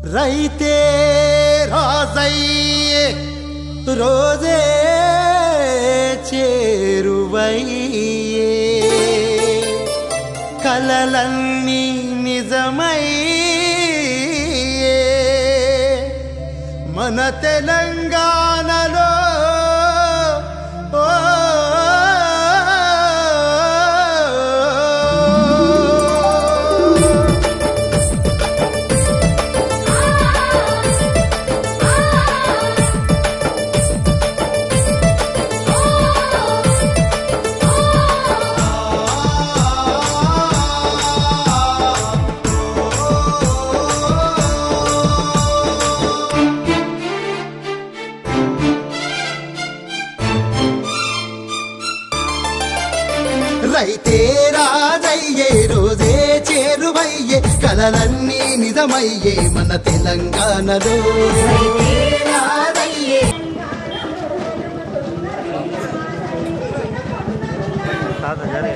రైతే రాజయ్యే రోజే చేరువయ్యే కలలన్నీ నిజమయ్యే మన తెలంగాణలో ఓ రైతే రాజయ్యే రోజే చేరువయ్యే కలలన్నీ నిజమయ్యే మన తెలంగాణలో తాత జరే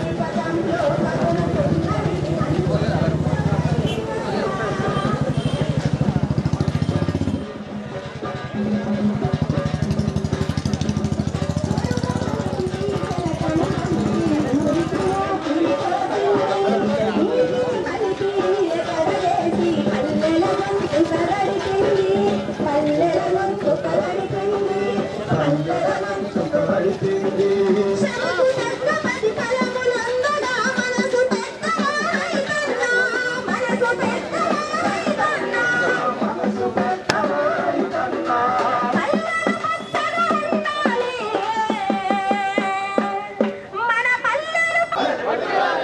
మన పల్లెలు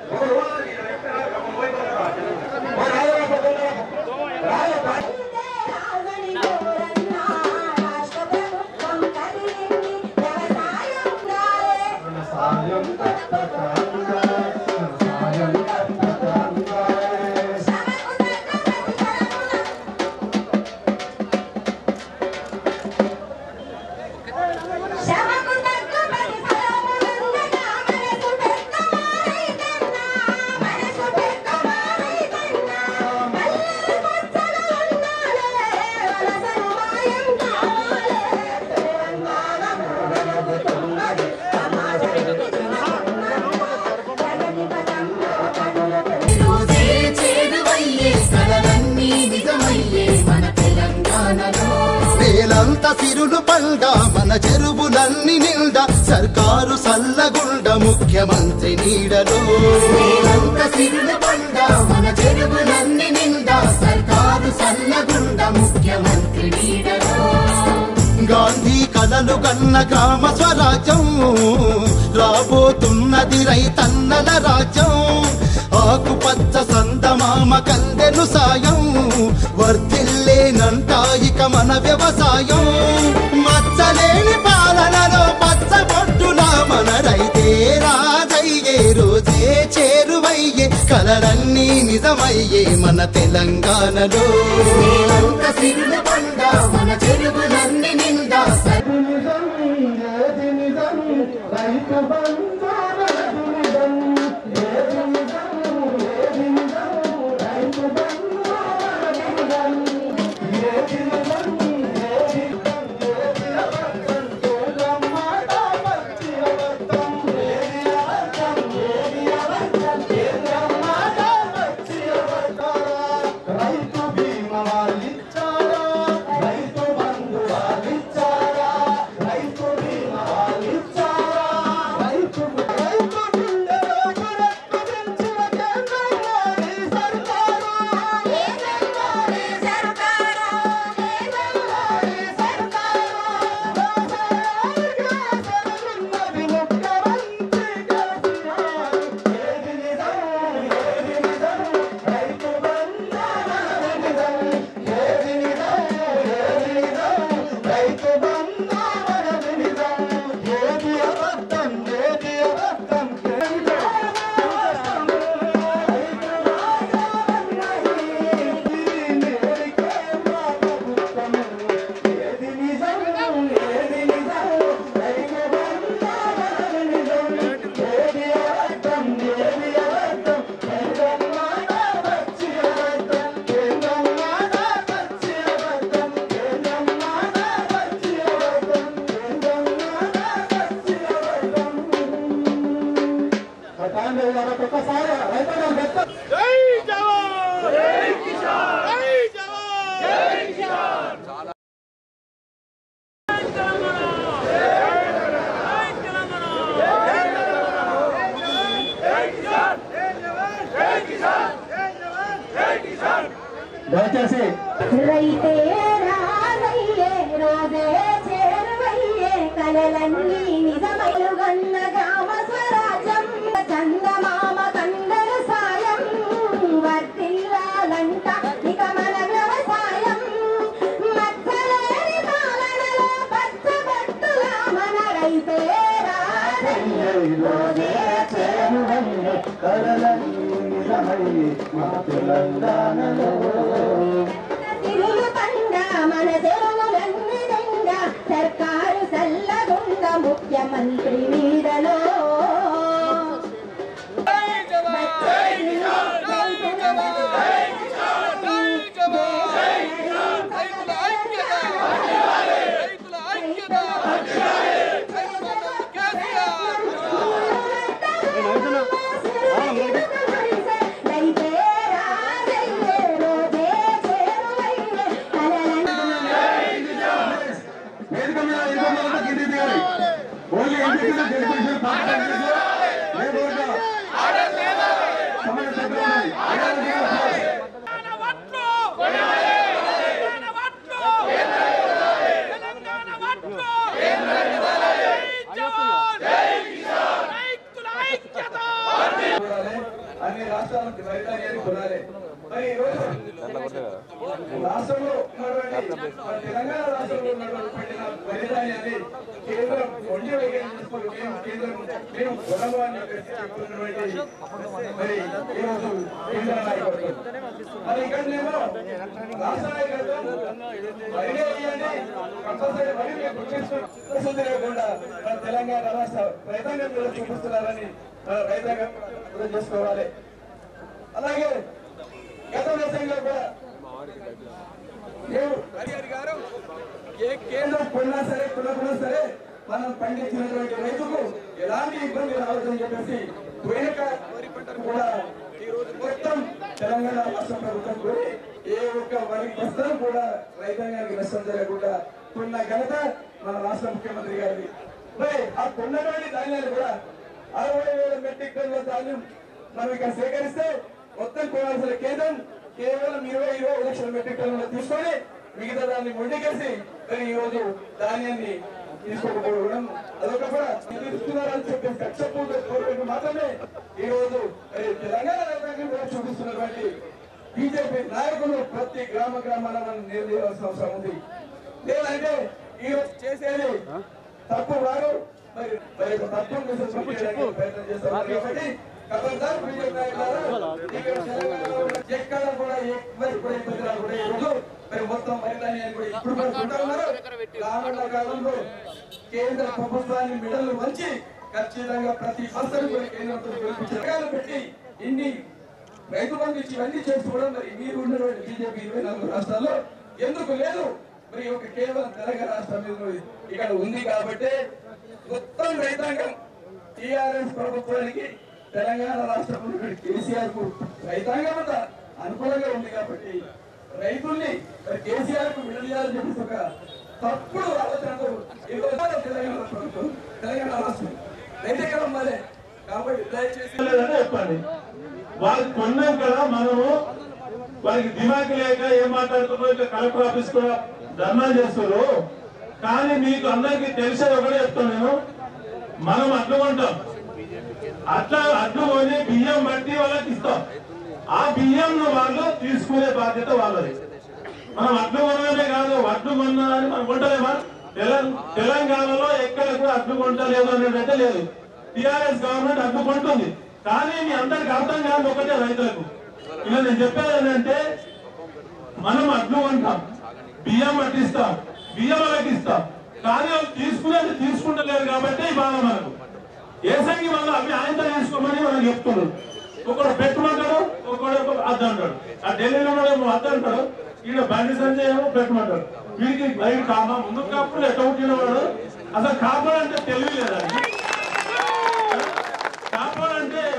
రోజే చేరువయ్యే కలలన్నీ నిజమయ్యే మన తెలంగాణలో నేలంత సిరులు పండ మన చెరువులన్నీ నిండా సర్కారు సల్లగుండ ముఖ్యమంత్రి నీడలో నేలంత సిరులు పండ మన చెరువులన్నీ నిండా సర్కారు సల్లగుండ ముఖ్యమంత్రి నీడలో గాంధీ కలలు కన్న గ్రామ స్వరాజ్యం రాబోతున్నది రైతన్నల రాజ్యం ఆకుపచ్చ సందమామ కందెను సాయం వర్ధిల్లేనంట ఇక మన వ్యవసాయం మచ్చలేని పాలనలో పచ్చబొట్టున మన రైతే రాజయ్యే రోజే చేరువయ్యే కలలన్నీ నిజమయ్యే మన తెలంగాణలో సిరుల పండ మన చెరువులన్నీ నిండా సర్- రైతు బీమా వాళ్ళిచ్చారా రైతు బంధు వాళ్ళిచ్చారా కాంగ్రెస్ గారు ఒక్కసారి రైతాంగం పెద్ద జై జవాన్ జై కిసాన్ జై జవాన్ జై కిసాన్ దయచేసి రైతే రాజయ్యే రోజే చేరువయ్యే కలలన్నీ నిజమలుగన్న గ్రామ స్వరాజ్యం చందమామ కండలు సాయం వర్తిల్లాలంట ఇక మన వ్యవసాయం మచ్చలేని పాలనలో పచ్చబట్టులా మన రైతే రాజయ్యే రోజే చేరువయ్యే తిరుగు పండ మన చెరువులన్నీ నిండ సర్కారు సల్లగుండ ముఖ్యమంత్రి నీడలో రైతుల ఐక్యత రైతుల ఐక్యత కేసీఆర్ రైతే రాజయ్యే రోజే చేరువయ్యే కలలన్నీ వేదిక మీద ఇరవై మంది కిందికి దిగాలి. ఓన్లీ ఎంపీ కింద గెలిపించిన పార్టీ అధ్యక్షులు, రేపు ఒక సమయ సభ్యులు ఉన్నాయి. ఆర్డర్ దిగాలి. కొనాలి. అన్ని రాష్ట్రాలకు రైతాంగాన్ని కొనాలి మరి ఈరోజు రాష్ట్రంలో ఉన్నటువంటి మన తెలంగాణ రాష్ట్రంలో ఉన్నటువంటి పెట్టిన వరిధాన్యాన్ని కేంద్రం వండి వైఖరి తీసుకొని మేము కేంద్రం మేము కొనము అని చెప్పేసి చెప్తున్నటువంటి మరి ఈరోజు కేంద్ర నాయకత్వం మరి ఇక్కడనేమో రాష్ట్ర నాయకత్వం వరినే ఇవ్వండి కంపల్సరీ వరి మేము గుర్తించుకుంటుంది లేకుండా మన తెలంగాణ రాష్ట్ర రైతాంగం కూడా చూపిస్తున్నారని మన రైతాంగం అర్థం చేసుకోవాలి అలాగే గత దేశంలో కూడా మేము హరిహరి గారు ఏ కేంద్రం కొన్నా సరే కొనకున్నా సరే మనం పండించినటువంటి రైతుకు ఎలాంటి ఇబ్బంది రావద్దని చెప్పేసి పోయిన కా- వరి పంటను కూడా ఈ రోజు మొత్తం తెలంగాణ రాష్ట్ర ప్రభుత్వం కూడా ఏ ఒక్క వరి బస్తాను కూడా రైతాంగానికి నష్టం జరగకుండా కొన్న ఘనత మన రాష్ట్ర ముఖ్యమంత్రి గారిది మరి ఆ కొన్నటువంటి ధాన్యాలు కూడా అరవై వేల మెట్రిక్ టన్నుల ధాన్యం మనం ఇక్కడ సేకరిస్తే మొత్తం కొనాల్సిన కేంద్రం కేవలం ఇరవై ఇరవై ఐదు లక్షల మెట్రిక్ టన్నులు తీసుకొని మిగతా దాన్ని మొండికేసి మరి ఈ రోజు ధాన్యాన్ని తీసుకోకపోవడం అదొక కూడా నిలుస్తున్నారని చెప్పి కక్షపూర్వక మాత్రమే ఈ రోజు మరి తెలంగాణ రైతాంగం కూడా చూపిస్తున్నటువంటి బీజేపీ నాయకులు ప్రతి గ్రామ గ్రామాల మనం నిలదీయాల్సిన అవసరం ఉంది లేదంటే ఈ రోజు చేసేది తప్పు వారు మరి మరి ఒక తప్పును కోసం చూపించడానికి ప్రయత్నం చేస్తున్నారు కాబట్టి ఖబర్దార్ బీజేపీ నాయకులారా, ఇక్కడ తెలంగాణలో ఉన్న ఎక్కడ కూడా ఎవరికి కూడా ఇబ్బంది రాకుండా ఈ రోజు మరి మొత్తం వరిధాన్యాన్ని కూడా ఇప్పుడు కూడా కొంటా ఉన్నారు రానున్న కాలంలో కేంద్ర ప్రభుత్వాన్ని మెడలు వంచి ఖచ్చితంగా ప్రతి బస్సును కూడా కేంద్రంతో గెలిపించారు పెట్టి ఇన్ని రైతు బంధు ఇచ్చి ఇవన్నీ చేసి కూడా మరి మీరు ఉన్నటువంటి బీజేపీ ఇరవై నాలుగు రాష్ట్రాల్లో ఎందుకు లేదు మరి ఒక కేవలం తెలంగాణ రాష్ట్రం మీద ఇక్కడ ఉంది కాబట్టి మొత్తం రైతాంగం టిఆర్ఎస్ ప్రభుత్వానికి తెలంగాణ రాష్ట్రం ఉన్నటువంటి కేసీఆర్ కు రైతాంగం అంతా అనుకూలంగా ఉంది కాబట్టి రైతుల్ని మరి కేసీఆర్ కు విడదీయాలని చెప్పేసి ఒక తప్పుడు ఆలోచనతో ఈ రోజు తెలంగాణ ప్రభుత్వం తెలంగాణ రాష్ట్రం రైతు అమ్మాలే కాబట్టి దయచేసి లేదని చెప్పండి వాళ్ళు కొన్నాం కదా మనము వారికి దిమాకి లేక ఏం మాట్లాడుతున్నారు ఇట్లా కలెక్టర్ ఆఫీస్ కూడా ధర్నా చేస్తారు కానీ మీకు అందరికీ తెలిసేది ఒకటే చెప్తాను నేను మనం అడ్డు కొంటాం అట్లా అడ్డు కొని బియ్యం బట్టి వాళ్ళకి ఇస్తాం ఆ బియ్యం వాళ్ళు తీసుకునే బాధ్యత వాళ్ళది మనం అడ్డు కొనడమే కాదు అడ్డు కొన్నా అని మనం కొంటలేమా తెలం- తెలంగాణలో ఎక్కడ కూడా అడ్డు కొంటలేదు అనేటట్టే లేదు టిఆర్ఎస్ గవర్నమెంట్ అడ్డు కొంటుంది కానీ మీ అందరికి అర్థం కాదు ఒకటే రైతులకు ఇలా నేను చెప్పేది ఏంటంటే మనం అడ్లు కొంటాం బియ్యం పట్టిస్తాం బియ్యం వాళ్ళకి ఇస్తాం కానీ వాళ్ళు తీసుకునేది తీసుకుంటలేరు కాబట్టి ఈ బాధ మనకు ఏసంగి వల్ల అవి ఆయనతో తీసుకోమని మనం చెప్తున్నారు ఒకడు పెట్టమంటాడు ఒకడు అద్దు అంటాడు ఆ ఢిల్లీలో ఉన్నోడేమో అద్దు అంటాడు ఈయన బండి సంజయ్ ఏమో పెట్టమంటాడు వీడికి బయట కామా ముందు కాపులు ఎట్ట వాడు అసలు కాపాడంటే తెలివి లేదా కాపాడంటే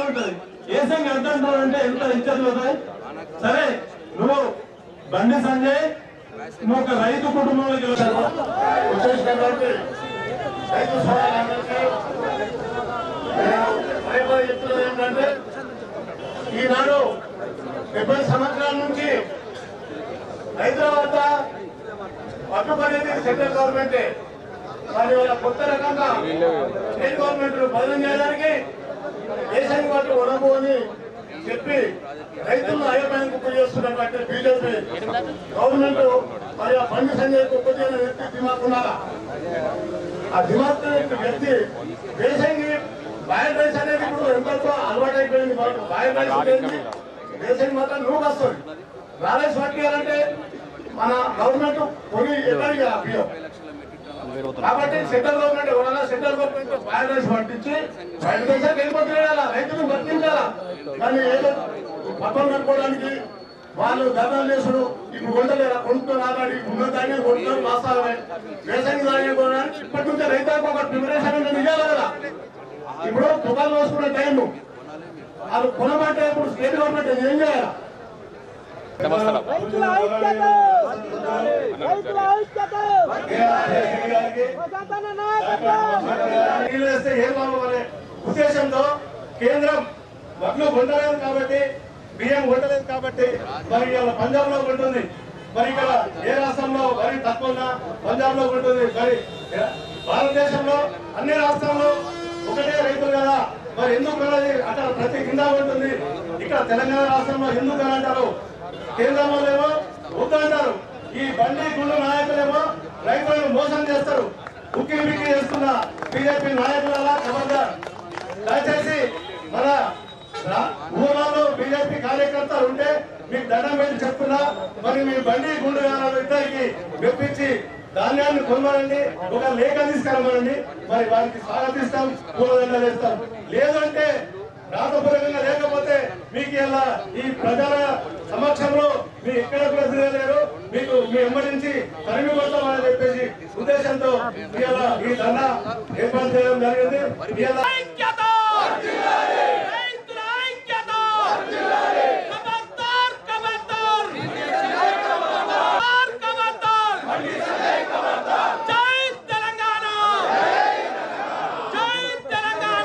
ఉంటది ఏసంగి ఎంత అంటారు అంటే ఎంత ఇచ్చేది అవుతాయి సరే నువ్వు బండి సంజయ్ నువ్వు ఒక రైతు కుటుంబంలోకి వెళ్తావు వచ్చేసినటువంటి రైతు సోదరులందరికీ నేను పదే చెప్తున్నది ఏంటంటే ఈనాడు డెబ్బై సంవత్సరాల నుంచి రైతుల వద్ద పట్టుబడేది సెంట్రల్ గవర్నమెంటే కానీ వాళ్ళ కొత్త రకంగా స్టేట్ గవర్నమెంట్ బదిలీ చేయడానికి దేశానికి వాళ్ళు ఉడము అని చెప్పి రైతులను అయోమయానికి గురి చేస్తున్నటువంటి బీజేపీ గవర్నమెంట్ మరి ఆ బండి సంజయ్ గొప్ప వ్యక్తి దిమాక్ ఉండాలా ఆ దిమాక్ వ్యక్తి దేశానికి బాయల్ రైస్ అనేది ఇప్పుడు ఎంతతో అలవాటు అయిపోయింది మనకు బాయల్ రైస్ ఉంటుంది దేశానికి మాత్రం నూనె వస్తుంది రాలేసి పట్టుకోవాలంటే మన గవర్నమెంట్ కొని ఎక్కడికి బియ్యం కాబట్టి సెంట్రల్ గవర్నమెంట్ ఎవరైనా సెంట్రల్ గవర్నమెంట్ బాయల్ రైస్ పట్టించి బయట దేశానికి వెళ్ళిపోతున్నాడు రైతులు బతికించాలా కానీ ఏదో పక్కన కట్టుకోవడానికి వాళ్ళు ధర్నాలు చేసుడు ఇప్పుడు కొంటలేరా కొనుక్కొని ఆగాడి ఉన్న ధాన్యం కొనుక్కొని మాసాలమే వేసంగి ధాన్యం కొనడానికి ఇప్పటి నుంచే రైతులకు ఒక ప్రిపరేషన్ అనేది ఇవ్వాలి కదా ఇప్పుడు తుకాలు వేసుకునే టైం వాళ్ళు కొనమంటే ఇప్పుడు స్టేట్ గవర్నమెంట్ ఏం చేయాలి రైతుల ఐక్యత రైతుల ఐక్యత ప్రజాతన నాయకత్వం నీళ్ళు వేస్తే ఏం లాభం అనే ఉద్దేశంతో కేంద్రం వడ్లు కొంటలేదు కాబట్టి బియ్యం కొంటలేదు కాబట్టి మరి ఇవాళ పంజాబ్ లో కొంటుంది మరి ఇక్కడ ఏ రాష్ట్రంలో వరి తక్కువ ఉన్నా పంజాబ్ లో కొంటుంది మరి భారతదేశంలో అన్ని రాష్ట్రాల్లో ఒకటే రైతులు కదా మరి ఎందుకు కొనాలి అక్కడ ప్రతి కింద ఉంటుంది ఇక్కడ తెలంగాణ రాష్ట్రంలో ఎందుకు అని అంటారు కేంద్రం వాళ్ళేమో వద్దంటారు ఈ బండి గుండు నాయకులేమో రైతులను మోసం చేస్తారు ఉక్కిరి బిక్కిరి చేస్తున్న బీజేపీ నాయకుల ఖబర్దార్ దయచేసి మన రా- ఊళ్ళలో బీజేపీ కార్యకర్తలు ఉంటే మీకు దండం పెట్టి చెప్తున్నా మరి మీ బండి గుండు గారు ఇద్దరికి మెప్పించి ధాన్యాన్ని కొనమనండి ఒక లేఖ తీసుకురమ్మనండి మరి వారికి స్వాగతిస్తాం పూలదండలు వేస్తాం లేదంటే రాతపూర్వకంగా లేకపోతే మీకు ఇలా ఈ ప్రజల సమక్షంలో మీ ఎక్కడ కూడా తిరగలేరు మీకు మీ ఎమ్మడి నుంచి తరిమి కొడతామని చెప్పేసి ఉద్దేశంతో ఇలా ఈ దండ ఏర్పాటు చేయడం జరిగింది ఇలా ఐక్యత రైతుల ఐక్యత ఖబర్దార్ ఖబర్దార్ ఖబర్దార్ ఖబర్దార్ జై తెలంగాణ జై తెలంగాణ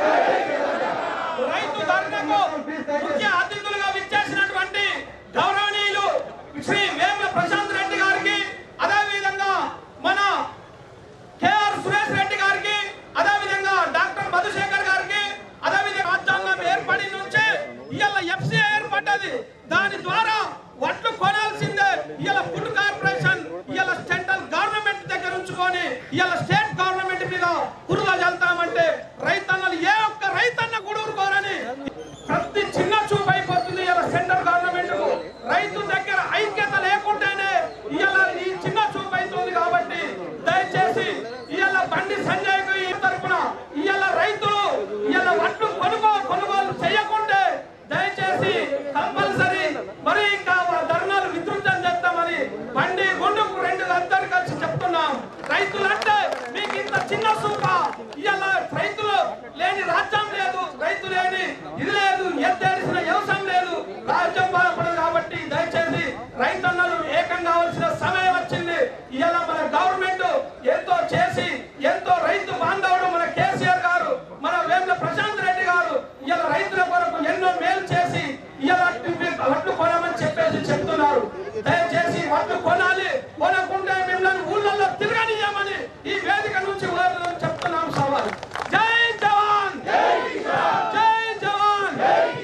రైతు ధర్మకు ముఖ్య అతిథులుగా విచ్చేసినటువంటి గౌరవనీయులు శ్రీ వేముల ప్రశాంత్ రెడ్డి గారికి అదేవిధంగా మన కేఆర్ సురేష్ రెడ్డి గారికి అదేవిధంగా డాక్టర్ మధుశేఖర్ గారికి అదేవిధంగా రాజ్యాంగం ఏర్పడి నుంచే ఇవాళ ఎఫ్సీఐ ఏర్పడ్డది దాని ద్వారా వడ్లు కొనాల్సిందే ఇవాళ ఫుడ్ కార్పొరేషన్ ఇవాళ సెంట్రల్ గవర్నమెంట్ దగ్గర ఉంచుకొని ఇవాళ స్టేట్ గవర్నమెంట్ మీద కురుల చల్తామంటే రైతన్నలు ఏ ఒక్క రైతన్న గుడుకోరని ప్రతి చిన్న చూపు అయిపోతుంది ఇలా సెంట్రల్ గవర్నమెంట్ కు రైతు దగ్గర ఐక్యత లేకుంటేనే ఇవాళ ఈ చిన్న చూపు అవుతుంది కాబట్టి దయచేసి ఇవాళ బండి సంజయ్ కు ఈ తరపున ఇవాళ రైతులు ఇవాళ వడ్లు కొనుగో కొనుగోలు చేయకుంటే దయచేసి కంపల్సరీ మరి ఇంకా ధర్నాలు విస్తృతం చేస్తామని బండి గుండుకు రెండు అందరు కలిసి చెప్తున్నాం రైతులంటే మీకు ఇంత చిన్న సూప ఇవాళ రైతులు లేని రాజ్యం లేదు రైతు లేని ఇది లేదు ఎత్తేసిన వ్యవసాయం లేదు రాజ్యం బాధపడదు కాబట్టి దయచేసి రైతన్నలు ఏకం కావాల్సిన సమయం వచ్చింది ఇవాళ మన గవర్నమెంట్ ఎంతో చేసి ఎంతో రైతు బాంధవుడు మన కేసీఆర్ గారు మన వేముల ప్రశాంత్ రెడ్డి గారు ఇవాళ రైతుల కొరకు ఎన్నో మేలు చేసి ఇవాళ వడ్లు కొనమని చెప్పేసి చెప్తున్నారు దయచేసి వడ్లు కొనాలి కొనకుంటే మిమ్మల్ని ఊళ్ళల్లో తిరగనియమని ఈ వేదిక నుంచి ఊళ్ళో చెప్తున్నాం సవాల్ జై జవాన్ జై జవాన్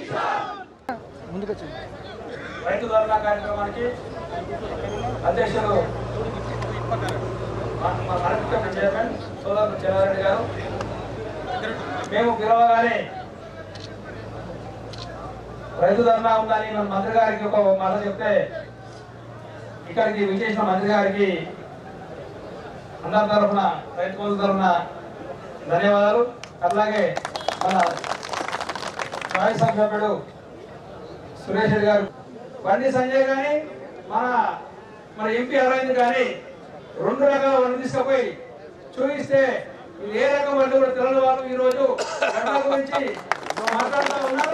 రైతు ధర్నా కార్యక్రమానికి అధ్యక్షులు మా- మా కార్యక్రమ చైర్మన్ సోదరుడు చెల్లారెడ్డి గారు మేము పిలవగానే రైతు ధర్నా ఉందని మన మంత్రి గారికి ఒక మాట చెప్తే ఇక్కడికి విజేసిన మంత్రి గారికి అందరి తరఫున రైతు బంధు తరఫున ధన్యవాదాలు అట్లాగే మన రాజ్య సభ్యుడు సురేష్ రెడ్డి గారు బండి సంజయ్ గాని మన మన ఎంపీ అరవింద్ కానీ రెండు రకాల వడ్లు తీసుకుపోయి చూపిస్తే ఇది ఏ రకం వడ్లు కూడా తెలియని వాళ్ళు ఈ రోజు వడ్ల గురించి మాట్లాడుతూ ఉన్నారు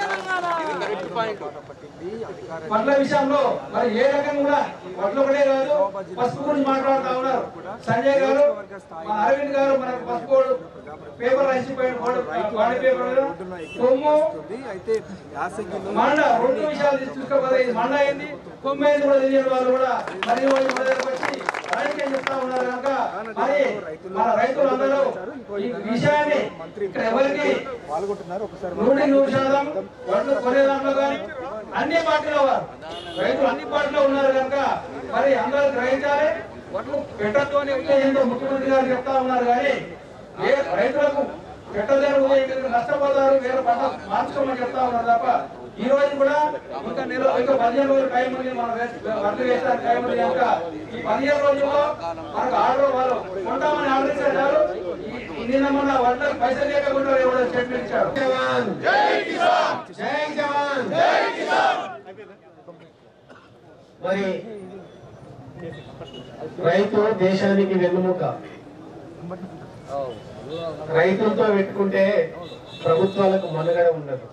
వడ్ల విషయంలో మరి ఏ రకంగా కూడా వడ్లు ఒకటే కాదు పసుపు గురించి మాట్లాడుతూ ఉన్నారు సంజయ్ గారు మా అరవింద్ గారు మనకు పసుపు పేపర్ రాసిపోయిన బాడీ పేపర్ కొమ్ము అయితే యాసంగిలో మండ రెండు విషయాలు తీసుకోకపోతే ఇది మండ అయింది కొమ్ము అయింది కూడా తెలియని వాళ్ళు కూడా మరి వాళ్ళు మన దగ్గరకు వచ్చి రాజకీయం చెప్తా ఉన్నారు కనుక మరి మన రైతులందరూ ఈ విషయాన్ని ఇక్కడ ఎవరికి పాల్గొంటున్నారు ఒకసారి నూటి నూరు శాతం వడ్లు కొనే దాంట్లో కానీ అన్ని పార్టీలో వారు రైతులు అన్ని పార్టీలో ఉన్నారు కనుక మరి అందరూ గ్రహించాలి వడ్లు పెట్టద్దు అనే ఉద్దేశంతో ముఖ్యమంత్రి గారు చెప్తా ఉన్నారు కానీ ఏ రైతులకు పెట్టలేరు ఇక్కడ నష్టపోతారు వేరే పంట మార్చుకోమని చెప్తా ఉన్నారు తప్ప ఈ రోజు కూడా ఇంకా నెల ఇంకా పదిహేను రోజులు టైం ఉంది మనం వేసి- వడ్లు వేసడానికి టైం ఉంది కనుక ఈ పదిహేను రోజుల్లో మనకు ఆర్డర్ వాళ్ళు కొంటామని ఆర్డర్ ఇచ్చారు చాలు. ఈ- ఈ నిన్న మొన్న వడ్లకు పైసలు లేకుండా ఎవడో స్టేట్మెంట్ ఇచ్చారు జవాన్ జై జవాన్ మరి రైతు దేశానికి వెన్నుముక రైతులతో పెట్టుకుంటే ప్రభుత్వాలకు మనుగడ ఉండదు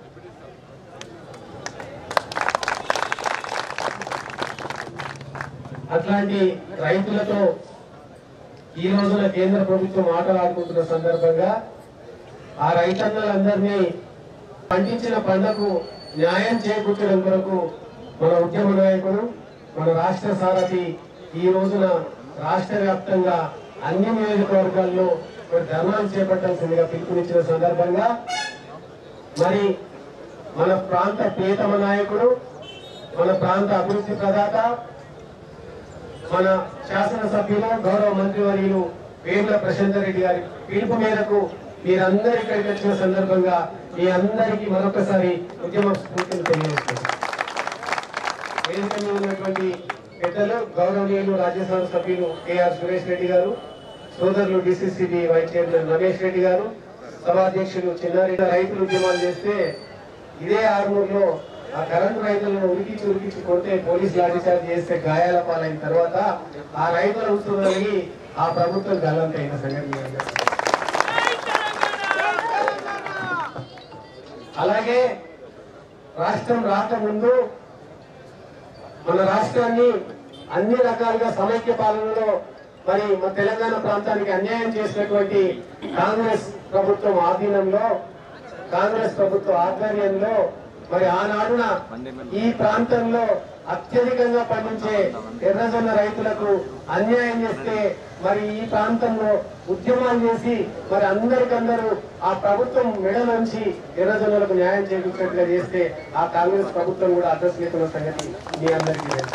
అట్లాంటి రైతులతో ఈ రోజున కేంద్ర ప్రభుత్వం ఆటలాడుకుంటున్న సందర్భంగా ఆ రైతన్నలందరినీ పండించిన పంటకు న్యాయం చేకూర్చడం కొరకు మన ఉద్యమ నాయకుడు మన రాష్ట్ర సారథి ఈ రోజున రాష్ట్ర వ్యాప్తంగా అన్ని నియోజకవర్గాల్లో మరి ధర్నాలు చేపట్టాల్సిందిగా పిలుపునిచ్చిన సందర్భంగా మరి మన ప్రాంత ప్రియతమ నాయకుడు మన ప్రాంత అభివృద్ధి ప్రదాత మన శాసనసభ్యులు గౌరవ మంత్రివర్యులు వేముల ప్రశాంత్ రెడ్డి గారి పిలుపు మేరకు మీరందరూ ఇక్కడికి వచ్చిన సందర్భంగా మీ అందరికీ మరొకసారి ఉద్యమ స్ఫూర్తిని తెలియజేస్తున్నాను వేదిక మీద ఉన్నటువంటి పెద్దలు గౌరవనీయులు రాజ్యసభ సభ్యులు కేఆర్ సురేష్ రెడ్డి గారు సోదరులు DCCB vice chairman Ramesh Reddy garu సభాధ్యక్షులు చిన్నారెడ్డి రైతులు ఉద్యమాలు చేస్తే ఇదే ఆర్మూర్లో ఆ కరెంటు రైతులను ఉరికించి ఉరికించి కొడితే పోలీస్ లాఠీచార్జ్ చేస్తే గాయాల పాలైన తర్వాత ఆ రైతుల ఉత్సవాలకి ఆ ప్రభుత్వం గల్లంతైన సంగతి మీ అందరికీ తెలుసు. అలాగే రాష్ట్రం రాకముందు మన రాష్ట్రాన్ని అన్ని రకాలుగా సమైక్య పాలనలో మరి మన తెలంగాణ ప్రాంతానికి అన్యాయం చేసినటువంటి కాంగ్రెస్ ప్రభుత్వం ఆధీనంలో కాంగ్రెస్ ప్రభుత్వ ఆధ్వర్యంలో మరి ఆనాడున ఈ ప్రాంతంలో అత్యధికంగా పండించే ఎర్రజొన్న రైతులకు అన్యాయం చేస్తే మరి ఈ ప్రాంతంలో ఉద్యమాలు చేసి మరి అందరికందరూ ఆ ప్రభుత్వం మెడ నుంచి ఎర్రజొన్నలకు న్యాయం చేకూర్చినట్టుగా చేస్తే ఆ కాంగ్రెస్ ప్రభుత్వం కూడా అడ్రస్ లేకున్న సంగతి మీ అందరికీ తెలుసు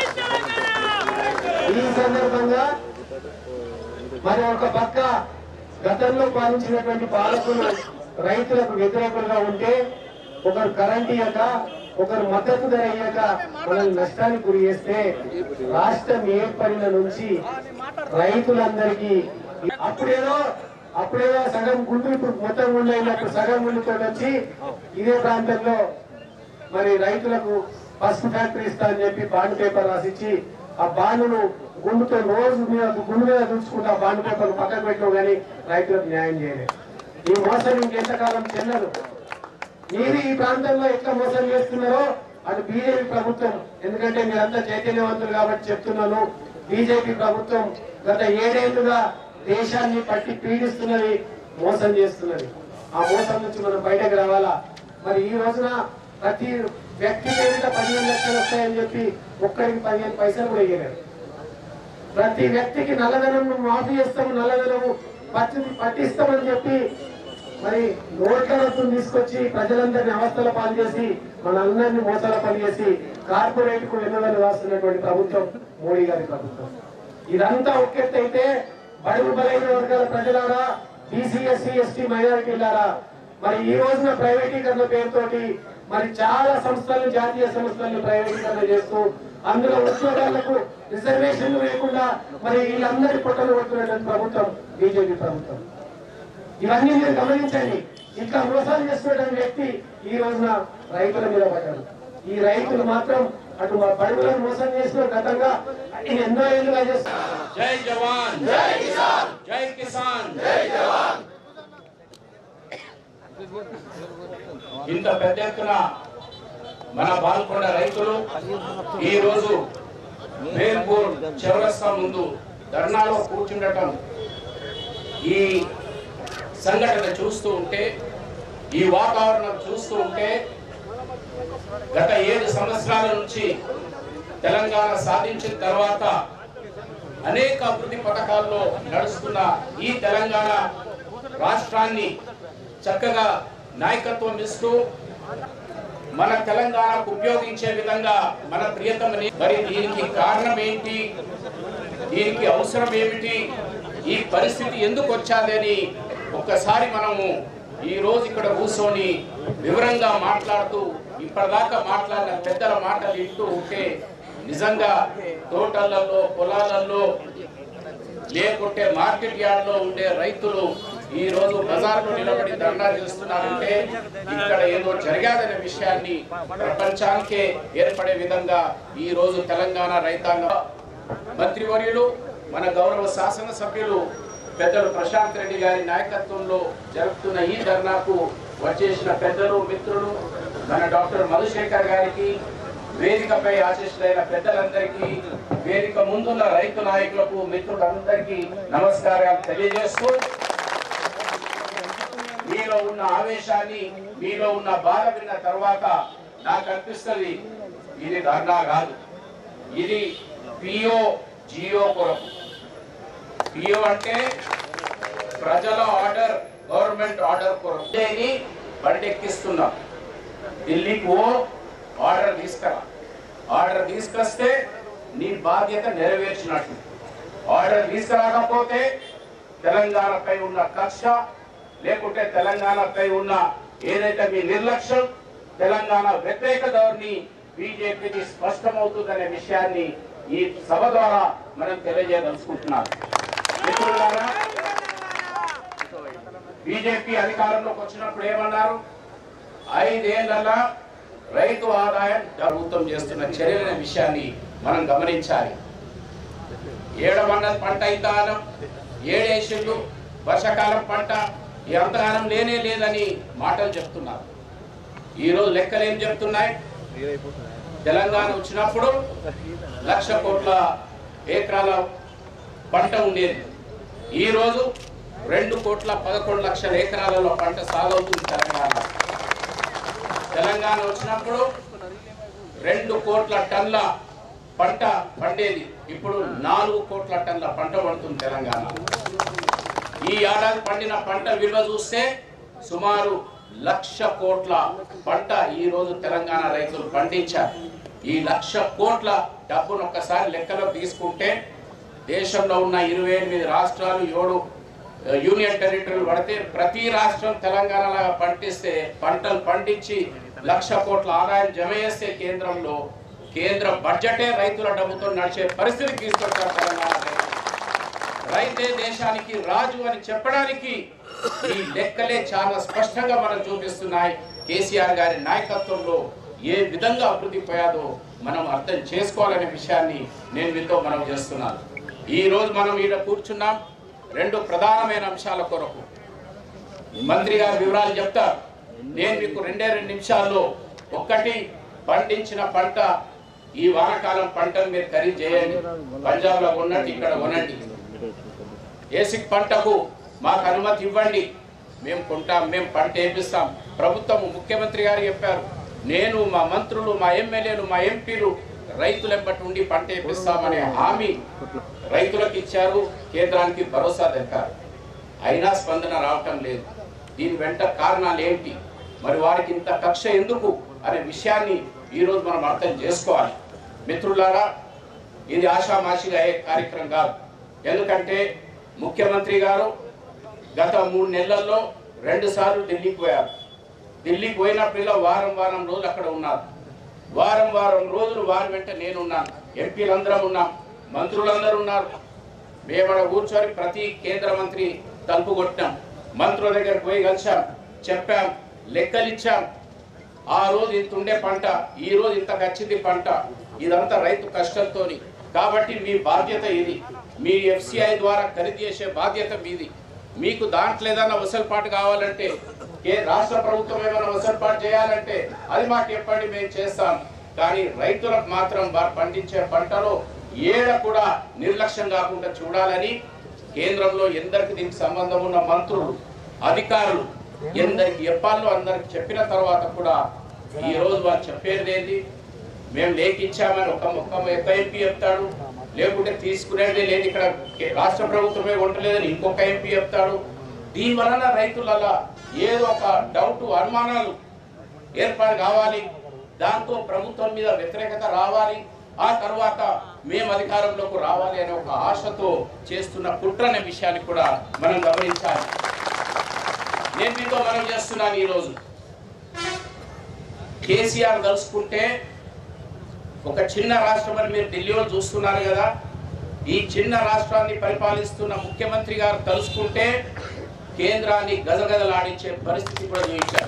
ఈ సందర్భంగా మరి ఒక పక్క గతంలో పాలించినటువంటి పాలకులు రైతులకు వ్యతిరేకంగా ఉంటే ఒకరు కరెంట్ ఇయ్యక ఒకరు మద్దతు ధర ఇయ్యక మనల్ని నష్టానికి గురి చేస్తే రాష్ట్రం ఏర్పడిన నుంచి రైతులందరికీ అప్పుడేదో అప్పుడేదో సగం గుండు ఇప్పుడు మొత్తం గుండు అయినప్పుడు సగం గుండుతో వచ్చి ఇదే ప్రాంతంలో మరి రైతులకు పసుపు ఫ్యాక్టరీ ఇస్తా అని చెప్పి బాండ్ పేపర్ రాసిచ్చి ఆ బాండును గుండుతో రోజు మీద గుండు మీద చూసుకుంటూ ఆ బాండ్ పేపర్ పక్కకు పెట్టినావు కానీ రైతులకు న్యాయం చేయలేదు ఈ మోసం ఇంకెంతకాలం చెల్లదు మీరు ఈ ప్రాంతంలో ఎట్లా మోసం చేస్తున్నారో అటు బీజేపీ ప్రభుత్వం ఎందుకంటే మీరంతా చైతన్యవంతులు కాబట్టి చెప్తున్నాను బీజేపీ ప్రభుత్వం గత ఏడేళ్లుగా దేశాన్ని పట్టి పీడిస్తున్నది మోసం చేస్తున్నది ఆ మోసం నుంచి మనం బయటకు రావాలా మరి ఈ రోజున ప్రతి వ్యక్తి మీద పదిహేను లక్షలు వస్తాయని చెప్పి ఒక్కరికి పదిహేను పైసలు కూడా ఇవ్వలేదు ప్రతి వ్యక్తికి నల్లధనం మాఫీ చేస్తాము నల్లధనము పట్టి పట్టిస్తామని చెప్పి మరి నోట్ల రద్దును తీసుకొచ్చి ప్రజలందరినీ అవస్థల పాలు చేసి మనందరినీ మోసాల పని చేసి కార్పొరేట్ కు వెన్నులను రాస్తున్నటువంటి ప్రభుత్వం మోడీ గారి ప్రభుత్వం ఇదంతా ఒకెత్త అయితే బడుగు బలైన వర్గాల ప్రజలారా బీసీ ఎస్సీ ఎస్టీ మైనారిటీలారా మరి ఈ రోజున ప్రైవేటీకరణ పేరుతోటి మరి చాలా సంస్థలను జాతీయ సంస్థలను ప్రైవేటీకరణ చేస్తూ అందులో ఉద్యోగాలకు రిజర్వేషన్లు లేకుండా మరి వీళ్ళందరి పొట్టలు కొడుతున్నటువంటి ప్రభుత్వం బీజేపీ ప్రభుత్వం ఇవన్నీ మీరు గమనించండి ఇట్లా మోసాలు చేస్తున్నటువంటి వ్యక్తి ఈ రోజున రైతుల మీద పడ్డాడు ఈ రైతులు మాత్రం అటు మా బడుగులను మోసం చేసిన గతంగా ఆయన ఎన్నో ఏళ్ళుగా చేస్తున్నారు జై జవాన్ జై కిసాన్ జై కిసాన్ జై జవాన్ ఇంత పెద్ద ఎత్తున మన బాల్కొండ రైతులు ఈ రోజు వేల్పూర్ చౌరస్తా ముందు ధర్నాలో కూర్చుండటం ఈ సంఘటన చూస్తూ ఉంటే ఈ వాతావరణం చూస్తూ ఉంటే గత ఏడు సంవత్సరాల నుంచి తెలంగాణ సాధించిన తర్వాత అనేక అభివృద్ధి పథకాల్లో నడుస్తున్న ఈ తెలంగాణ రాష్ట్రాన్ని చక్కగా నాయకత్వం ఇస్తూ మన తెలంగాణకు ఉపయోగించే విధంగా మన ప్రియతమని మరి దీనికి కారణం ఏంటి దీనికి అవసరం ఏమిటి ఈ పరిస్థితి ఎందుకు వచ్చాదని ఒక్కసారి మనము ఈ రోజు ఇక్కడ కూర్చొని వివరంగా మాట్లాడుతూ ఇప్పటిదాకా మాట్లాడిన పెద్దల మాటలు వింటూ ఉంటే నిజంగా తోటలలో పొలాలలో లేకుంటే మార్కెట్ యార్డ్ లో ఉండే రైతులు ఈ రోజు బజార్లో నిలబడి ధర్నా చేస్తున్నారంటే ఇక్కడ ఏదో జరిగాదనే విషయాన్ని ప్రపంచానికే ఏర్పడే విధంగా ఈ రోజు తెలంగాణ రైతాంగ మంత్రివర్యులు మన గౌరవ శాసనసభ్యులు పెద్దలు ప్రశాంత్ రెడ్డి గారి నాయకత్వంలో జరుపుతున్న ఈ ధర్నాకు వచ్చేసిన పెద్దలు మిత్రులు మన డాక్టర్ మధుశేఖర్ గారికి వేదికపై ఆశిష్టులైన పెద్దలందరికీ వేదిక ముందున్న రైతు నాయకులకు మిత్రులందరికీ నమస్కారాలు తెలియజేస్తూ మీలో ఉన్న ఆవేశాన్ని మీలో ఉన్న బాధ విన్న తర్వాత నాకు అనిపిస్తుంది ఇది ధర్నా కాదు ఇది పిఓ జియో కొరకు పిఓ అంటే ప్రజల ఆర్డర్ గవర్నమెంట్ ఆర్డర్ కొరకు దీన్ని బండెక్కిస్తున్నాం ఢిల్లీకి ఓ ఆర్డర్ తీసుకురా ఆర్డర్ తీసుకొస్తే నీ బాధ్యత నెరవేర్చినట్టు ఆర్డర్ తీసుకురాకపోతే తెలంగాణపై ఉన్న కక్ష లేకుంటే తెలంగాణపై ఉన్న ఏదైతే మీ నిర్లక్ష్యం తెలంగాణ వ్యతిరేక ధోరణి బీజేపీకి స్పష్టమవుతుందనే విషయాన్ని ఈ సభ ద్వారా మనం తెలియజేయదలుచుకుంటున్నాం మిత్రులారా బీజేపీ అధికారంలోకి వచ్చినప్పుడు ఏమన్నారు ఐదేళ్లలో రైతు ఆదాయం ప్రభుత్వం చేస్తున్న చర్యల విషయాన్ని మనం గమనించాలి ఏడమన్న పంట అయితానం ఏడేసిళ్ళు వర్షాకాలం పంట ఈ అంతగానం లేనే లేదని మాటలు చెప్తున్నారు ఈ రోజు లెక్కలు ఏం చెప్తున్నాయి తెలంగాణ వచ్చినప్పుడు లక్ష కోట్ల ఎకరాల పంట ఉండేది ఈ రోజు రెండు కోట్ల పదకొండు లక్షల ఎకరాలలో పంట సాగవుతుంది తెలంగాణ తెలంగాణ వచ్చినప్పుడు రెండు కోట్ల టన్ల పంట పండేది ఇప్పుడు నాలుగు కోట్ల టన్ల పంట పడుతుంది తెలంగాణ ఈ ఏడాది పండిన పంట విలువ చూస్తే సుమారు లక్ష కోట్ల పంట ఈ రోజు తెలంగాణ రైతులు పండించారు ఈ లక్ష కోట్ల డబ్బును ఒక్కసారి లెక్కలో తీసుకుంటే దేశంలో ఉన్న ఇరవై ఎనిమిది రాష్ట్రాలు ఏడు ఆ, యూనియన్ టెరిటరీలు పడితే ప్రతి రాష్ట్రం తెలంగాణ లాగా పండిస్తే పంటలు పండించి లక్ష కోట్ల ఆదాయం జమ చేస్తే కేంద్రంలో కేంద్ర బడ్జెటే రైతుల డబ్బుతో నడిచే పరిస్థితి తీసుకొచ్చారు తెలంగాణ రైతులు. రైతే దేశానికి రాజు అని చెప్పడానికి ఈ లెక్కలే చాలా స్పష్టంగా మనం చూపిస్తున్నాయి కేసీఆర్ గారి నాయకత్వంలో ఏ విధంగా అభివృద్ధి పోయాదో మనం అర్థం చేసుకోవాలనే విషయాన్ని నేను మీతో మనం చేస్తున్నాను ఈ రోజు మనం ఈడ కూర్చున్నాం రెండు ప్రధానమైన అంశాల కొరకు మంత్రి గారు వివరాలు చెప్తారు నేను మీకు రెండే రెండు నిమిషాల్లో ఒక్కటి పండించిన పంట ఈ వానాకాలం పంటను మీరు ఖరీదు చేయండి పంజాబ్లో కొన్నట్టు ఇక్కడ కొనండి ఏసిక్ పంటకు మాకు అనుమతి ఇవ్వండి మేము కొంటాం మేము పంట వేపిస్తాం ప్రభుత్వం ముఖ్యమంత్రి గారు చెప్పారు నేను మా మంత్రులు మా ఎమ్మెల్యేలు మా ఎంపీలు రైతులెంబటి ఉండి పంట వేపిస్తామనే హామీ రైతులకు ఇచ్చారు కేంద్రానికి భరోసా దక్కారు అయినా స్పందన రావటం లేదు దీని వెంట కారణాలు ఏంటి మరి వారికి ఇంత కక్ష ఎందుకు అనే విషయాన్ని ఈరోజు మనం అర్థం చేసుకోవాలి మిత్రులారా ఇది ఆషామాషిగా అయ్యే కార్యక్రమం కాదు ఎందుకంటే ముఖ్యమంత్రి గారు గత మూడు నెలల్లో రెండు సార్లు ఢిల్లీకి పోయారు ఢిల్లీకి పోయినప్పుడల్లా వారం వారం రోజులు అక్కడ ఉన్నారు వారం వారం రోజులు వారి వెంట నేనున్నాను ఎంపీలందరం ఉన్నాం మంత్రులందరూ ఉన్నారు మేము అక్కడ కూర్చొని ప్రతి కేంద్ర మంత్రి తలుపు కొట్టాం మంత్రుల దగ్గరికి పోయి కలిసాం చెప్పాం లెక్కలు ఇచ్చాం ఆ రోజు ఇంత ఉండే పంట ఈ రోజు ఇంత వచ్చింది పంట ఇదంతా రైతు కష్టంతోని కాబట్టి మీ బాధ్యత ఇది మీ ఎఫ్సిఐ ద్వారా ఖరీదు చేసే బాధ్యత మీది మీకు దాంట్లో ఏదైనా వసలపాటు కావాలంటే ఏ రాష్ట్ర ప్రభుత్వం ఏమైనా వసూలుపాటు చేయాలంటే అది మాకు చెప్పండి మేము చేస్తాం కానీ రైతులకు మాత్రం వారు పండించే పంటలో ఏడ కూడా నిర్లక్ష్యం కాకుండా చూడాలని కేంద్రంలో ఎందరికి దీనికి సంబంధం ఉన్న మంత్రులు అధికారులు ఎందరికి చెప్పాలో అందరికి చెప్పిన తర్వాత కూడా ఈ రోజు వారు చెప్పేది ఏంటి మేము లేఖించామని ఒక ఒక ఒక ఎంపీ చెప్తాడు లేకుంటే తీసుకునేది లేదు ఇక్కడ రాష్ట్ర ప్రభుత్వమే ఉండలేదని ఇంకొక ఎంపీ చెప్తాడు దీని వలన రైతులలో ఏదో ఒక డౌట్ అనుమానాలు ఏర్పాటు కావాలి దాంతో ప్రభుత్వం మీద వ్యతిరేకత రావాలి ఆ తర్వాత మేము అధికారంలోకి రావాలి అనే ఒక ఆశతో చేస్తున్న కుట్ర అనే విషయాన్ని కూడా మనం గమనించాలి నేను మీతో మనం చేస్తున్నాను ఈరోజు కేసీఆర్ కలుసుకుంటే ఒక చిన్న రాష్ట్రం అని మీరు ఢిల్లీలో చూస్తున్నారు కదా ఈ చిన్న రాష్ట్రాన్ని పరిపాలిస్తున్న ముఖ్యమంత్రి గారు తలుసుకుంటే కేంద్రాన్ని గజగజలాడించే పరిస్థితి కూడా చూపించారు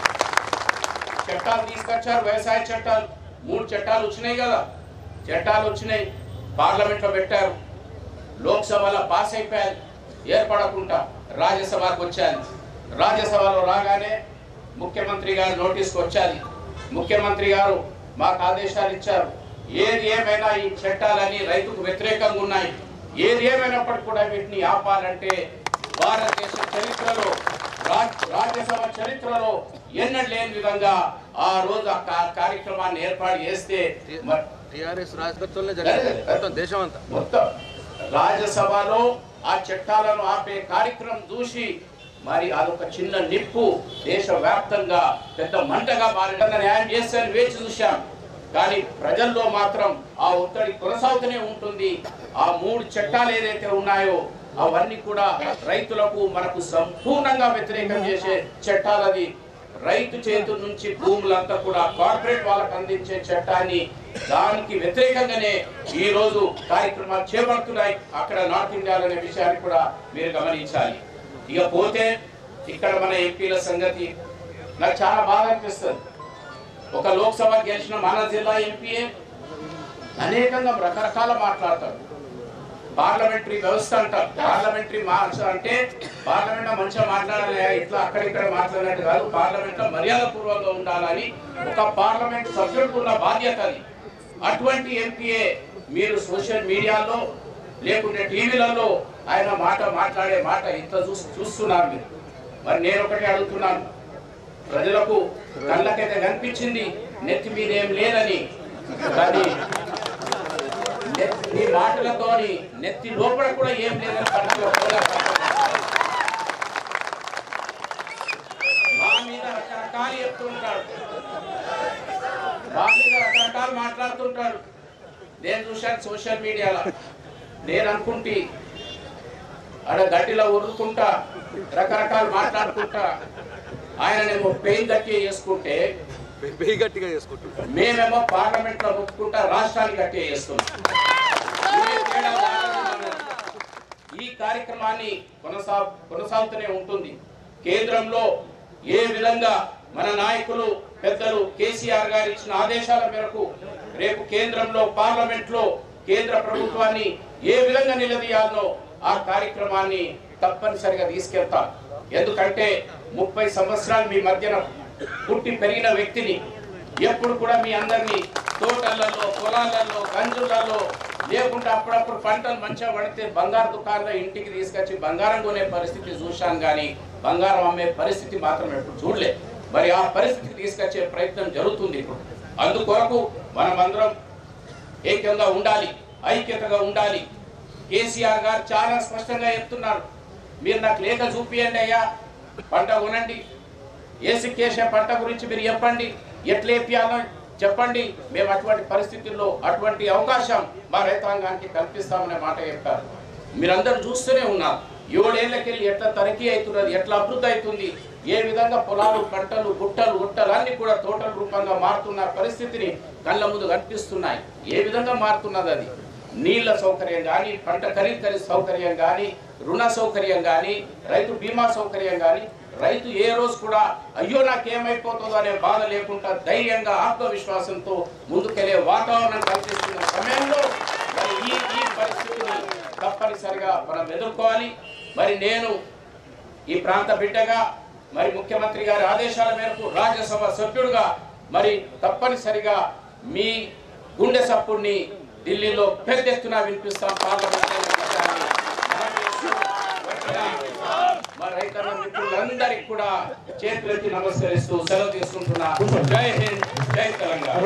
చట్టాలు తీసుకొచ్చారు వ్యవసాయ చట్టాలు మూడు చట్టాలు వచ్చినాయి కదా చట్టాలు వచ్చినాయి పార్లమెంట్ లో పెట్టారు లోక్సభలో పాస్ అయిపోయారు ఏర్పడకుండా రాజ్యసభకు వచ్చాది రాజ్యసభలో రాగానే ముఖ్యమంత్రి గారు నోటీస్కి వచ్చాది ముఖ్యమంత్రి గారు మాకు ఆదేశాలు ఇచ్చారు ఏది ఏమైనా ఈ చట్టాలన్నీ రైతుకు వ్యతిరేకంగా ఉన్నాయి ఏది ఏమైనప్పటికీ కూడా వీటిని ఆపాలంటే భారతదేశ చరిత్రలో రాజ్- రాజ్యసభ చరిత్రలో ఎన్నడూ లేని విధంగా ఆ రోజు ఆ కా- కార్యక్రమాన్ని ఏర్పాటు చేస్తే మ- టిఆర్ఎస్ రాజకీయాల్లో జరిగింది మొత్తం దేశం అంతా మొత్తం రాజ్యసభలో ఆ చట్టాలను ఆపే కార్యక్రమం చూసి మరి అదొక చిన్న నిప్పు దేశ వ్యాప్తంగా పెద్ద మంటగా మారిన న్యాయం చేస్తారని వేచి చూశాం కానీ ప్రజల్లో మాత్రం ఆ ఒత్తిడి కొనసాగుతూనే ఉంటుంది ఆ మూడు చట్టాలు ఏదైతే ఉన్నాయో అవన్నీ కూడా రైతులకు మనకు సంపూర్ణంగా వ్యతిరేకం చేసే చట్టాలది రైతు చేతుల నుంచి భూములంతా కూడా కార్పొరేట్ వాళ్ళకు అందించే చట్టాన్ని దానికి వ్యతిరేకంగానే ఈ రోజు కార్యక్రమాలు చేపడుతున్నాయి అక్కడ నార్త్ ఇండియాలో అనే విషయాన్ని కూడా మీరు గమనించాలి ఇక పోతే ఇక్కడ మన ఎంపీల సంగతి నాకు చాలా బాధ అనిపిస్తుంది ఒక లోక్సభ గెలిచిన మన జిల్లా ఎంపీఏ అనేకంగా రకరకాల మాట్లాడతాడు పార్లమెంటరీ వ్యవస్థ అంటారు పార్లమెంటరీ మార్చ అంటే పార్లమెంట్ లో మంచిగా మాట్లాడాలి ఇట్లా అక్కడిక్కడ మాట్లాడినట్టు కాదు పార్లమెంట్ లో మర్యాద పూర్వకంగా ఉండాలని ఒక పార్లమెంట్ సభ్యుడికి ఉన్న బాధ్యత అది అటువంటి ఎంపీఏ మీరు సోషల్ మీడియాలో లేకుంటే టీవీలలో ఆయన మాట మాట్లాడే మాట ఇంత చూస్ చూస్తున్నారు మీరు మరి నేను ఒకటి అడుగుతున్నాను ప్రజలకు కళ్ళకైతే కనిపించింది నెత్తి మీద ఏం లేదని కానీ నెత్తి- నీ మాటలతోని నెత్తి లోపల కూడా ఏం లేదని ప్రతి ఒక్కరు మా మీద రకరకాలు చెప్తుంటాడు మా మీద రకరకాలు మాట్లాడుతుంటాడు నేను చూశాను సోషల్ మీడియాలో నేను అనుకుంటే ఆడ గడ్డిలో ఉరుకుంటా రకరకాలు మాట్లాడుకుంటా ఆయననేమో పెయిన్ గట్టి చేసుకుంటే బెయ్యి గట్టిగా చేసుకుంటున్నారు మేమేమో పార్లమెంట్ లో ఒప్పుకుంటా రాష్ట్రానికి గట్టి చేస్తున్నాం ఇదే తేడా వాతావరణం. ఈ కార్యక్రమాన్ని కొనసా కొనసాగుతూనే ఉంటుంది కేంద్రంలో ఏ విధంగా మన నాయకులు పెద్దలు కేసీఆర్ గారు ఇచ్చిన ఆదేశాల మేరకు రేపు కేంద్రంలో పార్లమెంట్ లో కేంద్ర ప్రభుత్వాన్ని ఏ విధంగా నిలదీయాలనో ఆ కార్యక్రమాన్ని తప్పనిసరిగా తీసుకెళ్తాం ఎందుకంటే ముప్పై సంవత్సరాలు మీ మధ్యన పుట్టి పెరిగిన వ్యక్తిని ఎప్పుడు కూడా మీ అందరినీ తోటలలో పొలాలలో గంజులలో లేకుంటే అప్పుడప్పుడు పంటలు మంచిగా పడితే బంగారు దుకాణంలో ఇంటికి తీసుకొచ్చి బంగారం కొనే పరిస్థితి చూశాను కానీ బంగారం అమ్మే పరిస్థితి మాత్రం ఎప్పుడు చూడలే మరి ఆ పరిస్థితికి తీసుకొచ్చే ప్రయత్నం జరుగుతుంది ఇప్పుడు అందుకొరకు మనమందరం ఏకంగా ఉండాలి ఐక్యతగా ఉండాలి కేసీఆర్ గారు చాలా స్పష్టంగా చెప్తున్నారు మీరు నాకు లేఖ చూపియండి అయ్యా పంట కొనండి ఏసికేసే పంట గురించి మీరు చెప్పండి ఎట్లా వేపియాలో చెప్పండి మేము అటువంటి పరిస్థితుల్లో అటువంటి అవకాశం మా రైతాంగానికి కల్పిస్తామనే మాట చెప్పారు మీరందరూ చూస్తూనే ఉన్నారు ఏడేళ్లకెళ్ళి ఎట్లా తరఖీ అవుతున్నది ఎట్లా అభివృద్ధి అవుతుంది ఏ విధంగా పొలాలు పంటలు గుట్టలు గుట్టలు అన్ని కూడా తోటల రూపంగా మారుతున్న పరిస్థితిని కళ్ళ ముందు కనిపిస్తున్నాయి ఏ విధంగా మారుతున్నది అది నీళ్ల సౌకర్యం కానీ పంట ఖరీదు ఖరీదు సౌకర్యం కానీ రుణ సౌకర్యం కానీ రైతు బీమా సౌకర్యం కానీ రైతు ఏ రోజు కూడా అయ్యో నాకేమైపోతుందో అనే బాధ లేకుండా ధైర్యంగా ఆత్మవిశ్వాసంతో ముందుకెళ్లే వాతావరణం కల్పిస్తున్న సమయంలో మరి ఈ ఈ పరిస్థితిని తప్పనిసరిగా మనం ఎదుర్కోవాలి మరి నేను ఈ ప్రాంత బిడ్డగా మరి ముఖ్యమంత్రి గారి ఆదేశాల మేరకు రాజ్యసభ సభ్యుడుగా మరి తప్పనిసరిగా మీ గుండె సప్పుడిని ఢిల్లీలో పెద్ద ఎత్తున వినిపిస్తాం పార్లమెంట్ విషయాన్ని మనం చేస్తూ వచ్చిన మా రైతన్న మిత్రులందరికీ కూడా చేతులెత్తి నమస్కరిస్తూ సెలవు తీసుకుంటున్నా జై హింద్ జై తెలంగాణ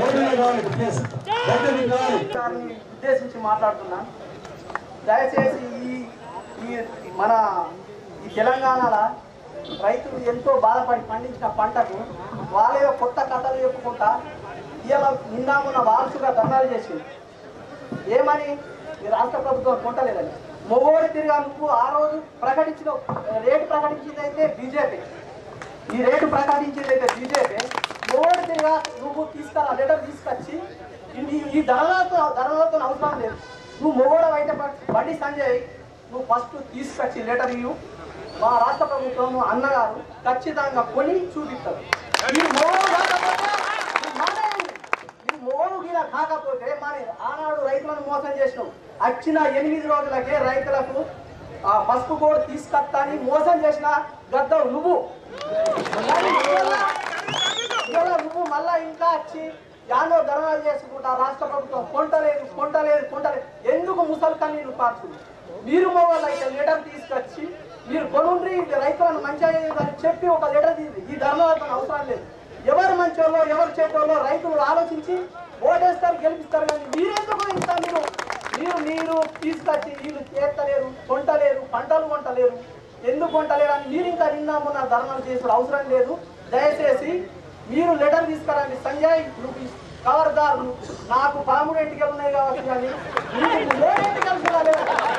దాన్ని ఉద్దేశించి మాట్లాడుతున్నా దయచేసి ఈ ఈ మన ఈ తెలంగాణలో రైతులు ఎంతో బాధపడి పండించిన పంటకు వాళ్ళే కొత్త కథలు చెప్పుకుంటా ఇవాళ నిన్న మొన్న వారసుగా ధర్నాలు చేసింది ఏమని ఈ రాష్ట్ర ప్రభుత్వం కొంటలేదని మొగోడి తిరిగా నువ్వు ఆ రోజు ప్రకటించిన రేటు ప్రకటించింది అయితే బీజేపీ ఈ రేటు ప్రకటించింది అయితే బీజేపీ మొగోడి తిరిగా నువ్వు తీసుకురా లెటర్ తీసుకొచ్చి ఈ- ఈ ధరలతో ధరలతో అవసరం లేదు నువ్వు మొగోడ అయితే బండి సంజయ్ నువ్వు ఫస్ట్ తీసుకొచ్చి లెటర్ ఇవ్వు మా రాష్ట్ర ప్రభుత్వం అన్నగారు ఖచ్చితంగా కొని చూపిస్తారు ఈ మొగోడు కాకపోతే నువ్వు మానేయండి. ఈ మోడు గిన కాకపోతే మరి ఆనాడు రైతులను మోసం చేసినావు వచ్చిన ఎనిమిది రోజులకే రైతులకు ఆ పసుపు కోడ్ తీసుకొస్తాని మోసం చేసిన గద్దవు నువ్వు మరి ఇవాళ ఇవాళ నువ్వు మళ్ళా ఇంకా వచ్చి యానో ధర్నాలు చేసుకుంటా రాష్ట్ర ప్రభుత్వం కొంటలేదు కొంటలేదు కొంటలేదు ఎందుకు ముసలి కన్నీళ్ళు పార్చులు మీరు మొగోళ్ళు అయితే లెటర్ తీసుకొచ్చి మీరు కొనుండ్రి ఇది రైతులను మంచిగా చేయదని చెప్పి ఒక లెటర్ తీసి ఈ ధర్నాలతో అవసరం లేదు ఎవరు మంచోళ్ళో ఎవరు చెడ్డోళ్ళో రైతులు ఆలోచించి ఓటేస్తారు గెలిపిస్తారు కానీ మీరెందుకు ఇంత మీరు మీరు మీరు తీసుకొచ్చి వీళ్ళు చేస్తలేరు కొంటలేరు పంటలు కొంటలేరు ఎందుకు కొంటలేరు అని మీరు ఇంకా నిన్న మొన్న ధర్నాలు చేసుడు అవసరం లేదు దయచేసి మీరు లెటర్ తీసుకురండి సంజయ్ నువ్వు ఈ కవర్దారు నాకు పాముడు ఎంటికలు ఉన్నాయి కాబట్టి కానీ నీకు మూడు ఎంటికలు కూడా లేవు.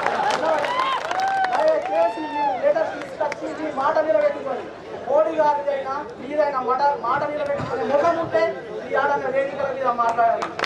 దయచేసి మీరు లెటర్ తీసుకొచ్చి మీ మాట నిలబెట్టుకోండి మోడీ గారిదైనా మీదైనా మాట మాట నిలబెట్టుకునే ముఖం ఉంటే ఈ ఆడన్న వేదికల మీద మాట్లాడాలి